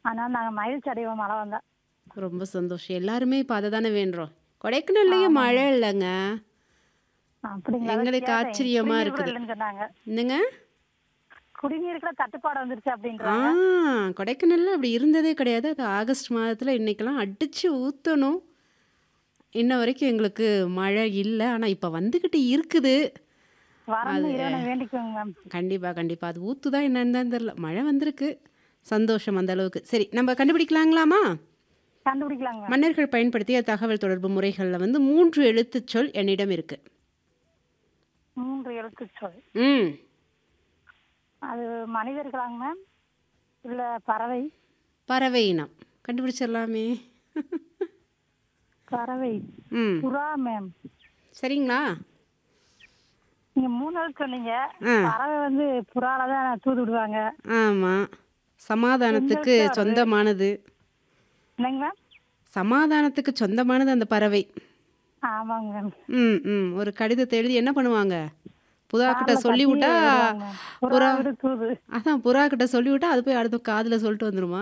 அதனால நாங்க மகிழ்ச்சி அடைவோம் மழை வந்தா ரொம்ப சந்தோஷம் எல்லாருமே இப்போ அதை தானே வேண்டுறோம் கொடைக்கானல்லையும் மழை இல்லைங்க அப்படிங்களா அதான் எங்களுக்கு கேட்டேன். ஆச்சரியமா குடிநீர் கூட இருக்குது. இல்லைன்னு சொன்னாங்க என்னங்க குடிநீருக்குள்ள தட்டுப்பாடு வந்துருச்சு ஆ அப்படின்றாங்க கொடைக்கானல்ல அப்படி இருந்ததே கிடையாது அது ஆகஸ்ட் மாதத்தில் இன்னைக்கெல்லாம் அடிச்சு ஊற்றணும் இன்ன வரைக்கும் எங்களுக்கு மழை இல்லை ஆனால் இப்போ வந்துக்கிட்டு இருக்குது வரணும் இறைவனை வேண்டிக்கோங்க மேம் கண்டிப்பாக கண்டிப்பாக அது ஊற்றுதா என்னன்னு தான் தெரியல மழை வந்திருக்கு சந்தோஷம் அந்த அளவுக்கு சரி நம்ம கண்டுபிடிக்கலாங்களாமா கண்டுபிடிக்கலாங்க மேம் மன்னர்கள் பயன்படுத்திய தகவல் தொடர்பு முறைகளில் வந்து மூன்று எழுத்துச் சொல் என்னிடம் இருக்கு மூன்று எழுத்து சொல் ம் அது மனிதர்களாங்க மேம் இல்ல பறவை பறவை இனம் கண்டுபிடிச்சிடலாமே பறவை ம் புறா மேம் சரிங்களா நீங்க மூணு எழுத்து சொன்னீங்க ஆ. பறவை வந்து புறால தான் தூது விடுவாங்க ஆமாம் சமாதானத்துக்கு எங்களுக்கு அது- சொந்தமானது என்னங்க மேம் சமாதானத்துக்கு சொந்தமானது அந்த பறவை ஆமாங்க மேம் ம் ம் ஒரு கடிதத்தை எழுதி என்ன பண்ணுவாங்க புறா கிட்ட காதுல சொல்லி கட்டி விட்டா விடுவாங்க. புறா புறா விடு தூது அதான் புறா கிட்ட சொல்லி விட்டா அது போய் அடுத்த காதுல சொல்லிட்டு வந்துருமா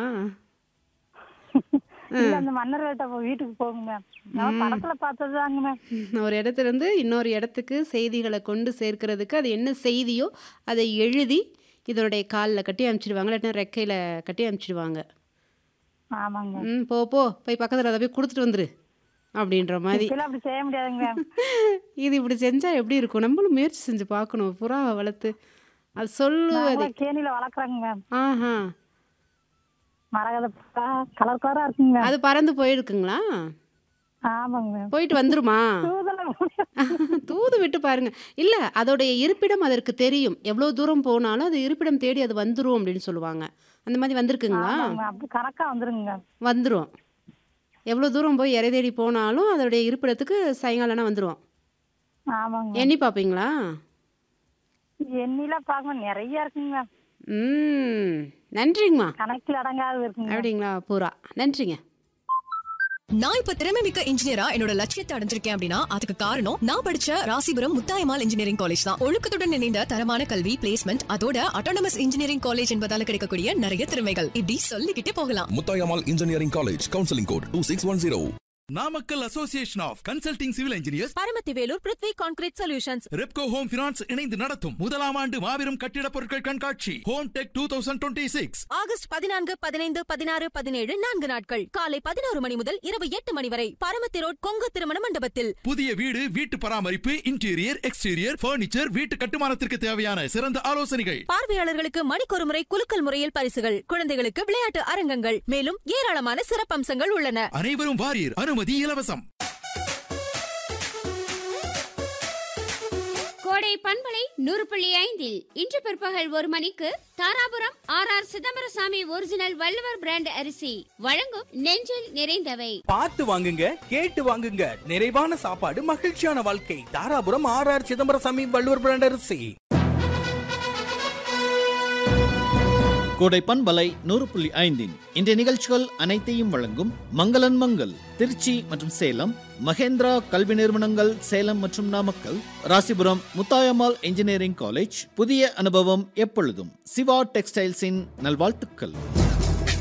இல்ல அந்த மன்னர்கள்ட்ட போ- வீட்டுக்கு போகுங்க மேம் நான் படத்துல பார்த்ததுதாங்க மேம் ஒரு இடத்துல இருந்து இன்னொரு இடத்துக்கு செய்திகளை கொண்டு சேர்க்கறதுக்கு அது என்ன செய்தியோ அதை எழுதி இதனுடைய காலில் கட்டி அனுப்பிச்சிடுவாங்க இல்லாட்டினா ரெக்கையில் கட்டி அனுப்பிச்சிடுவாங்க ஆமாங்க ம் போ போ போய் பக்கத்தில் அதை போய் கொடுத்துட்டு வந்துரு அப்படின்ற மாதிரி இப்பெல்லாம் அப்படி செய்ய முடியாதுங்க மேம் இது இப்படி செஞ்சால் எப்படி இருக்கும் நம்மளும் முயற்சி செஞ்சு பார்க்கணும் புறா வளர்த்து அது சொல்லுவது நாங்களாம் கேணியில வளர்க்குறாங்க மேம் ஆஹா மரகத புறா கலர் கலரா இருக்குங்க மேம் அது பறந்து போயிருக்குங்களா ஆமாங்க மேம் போயிட்டு வந்துருமா தூதல தூது விட்டு பாருங்க இல்ல அதோடைய இருப்பிடம் அதற்கு தெரியும் எவ்வளவு தூரம் போனாலும் அது இருப்பிடம் தேடி அது வந்துரும் அப்படின்னு சொல்லுவாங்க அந்த மாதிரி வந்திருக்குங்களா ஆமாங்க மேம் அப்படி கணக்கா வந்துருங்க மேம் வந்துரும் எவ்வளவு தூரம் போய் இறை தேடி போனாலும் அதோடைய இருப்பிடத்துக்கு சாயங்காலம்னா வந்துரும் ஆமாங்க மேம் எண்ணி பார்ப்பீங்களா எண்ணிலாம் பார்க்கணும் நிறைய இருக்குங்க மேம் ம் நன்றிங்கம்மா கணக்கில் அடங்காது இருக்குங்க மேம். அப்படிங்களா பூரா நன்றிங்க நான் இப்ப திறமை மிக்க இன்ஜினியரா என்னோட லட்சியத்தை அடைஞ்சிருக்கேன் அப்படின்னா அதுக்கு காரணம் நான் படிச்ச ராசிபுரம் முத்தாயமால் இன்ஜினியரிங் காலேஜ் தான் ஒழுக்கத்துடன் இணைந்த தரமான கல்வி பிளேஸ்மெண்ட் அதோட அட்டானமஸ் இன்ஜினியரிங் காலேஜ் என்பதால கிடைக்கக்கூடிய நிறைய திறமைகள் இப்படி சொல்லிக்கிட்டே போகலாம் Muthayammal engineering college counselling code two six one zero Namakkal association of consulting civil engineers Paramathivelur Prithvi concrete solutions Repco home finance இணைந்து நடத்தும் முதலாம் ஆண்டு மாபெரும் கட்டிட பொருட்கள் கண்காட்சி home tech two thousand twenty six August பதினான்கு பதினைந்து பதினாறு பதினேழு நான்கு நாட்கள் காலை பதினோரு மணி முதல் இரவு எட்டு மணி வரை பரமத்தி ரோட் கொங்கு திருமண மண்டபத்தில் புதிய வீடு வீட்டு பராமரிப்பு இன்டீரியர் எக்ஸ்டீரியர் பர்னிச்சர் வீட்டு கட்டுமானத்திற்கு தேவையான சிறந்த ஆலோசனைகள் பார்வையாளர்களுக்கு மணிக்கொரு முறை குலுக்கல் முறையில் பரிசுகள் குழந்தைகளுக்கு விளையாட்டு அரங்கங்கள் மேலும் ஏராளமான சிறப்பம்சங்கள் உள்ளன அனைவரும் வாரியர் அனுமதி இலவசம் கோடை பண்பலை நூறு புள்ளி ஐந்தில் இன்று பிற்பகல் ஒரு மணிக்கு Dharapuram R R Chidambarasamy original Valluvar brand அரிசி வழங்கும் நெஞ்சில் நிறைந்தவை பார்த்து வாங்குங்க கேட்டு வாங்குங்க நிறைவான சாப்பாடு மகிழ்ச்சியான வாழ்க்கை Dharapuram R R Chidambarasamy Valluvar brand அரிசி கோடை பண்பலை நூறு புள்ளி ஐந்தின் இன்றைய நிகழ்ச்சிகள் அனைத்தையும் வழங்கும் மங்களன் மங்கள் திருச்சி மற்றும் சேலம் மகேந்திரா கல்வி நிறுவனங்கள் சேலம் மற்றும் நாமக்கல் ராசிபுரம் முத்தாயம்மாள் இன்ஜினியரிங் காலேஜ் புதிய அனுபவம் எப்பொழுதும் சிவா டெக்ஸ்டைல்ஸின் நல்வாழ்த்துக்கள்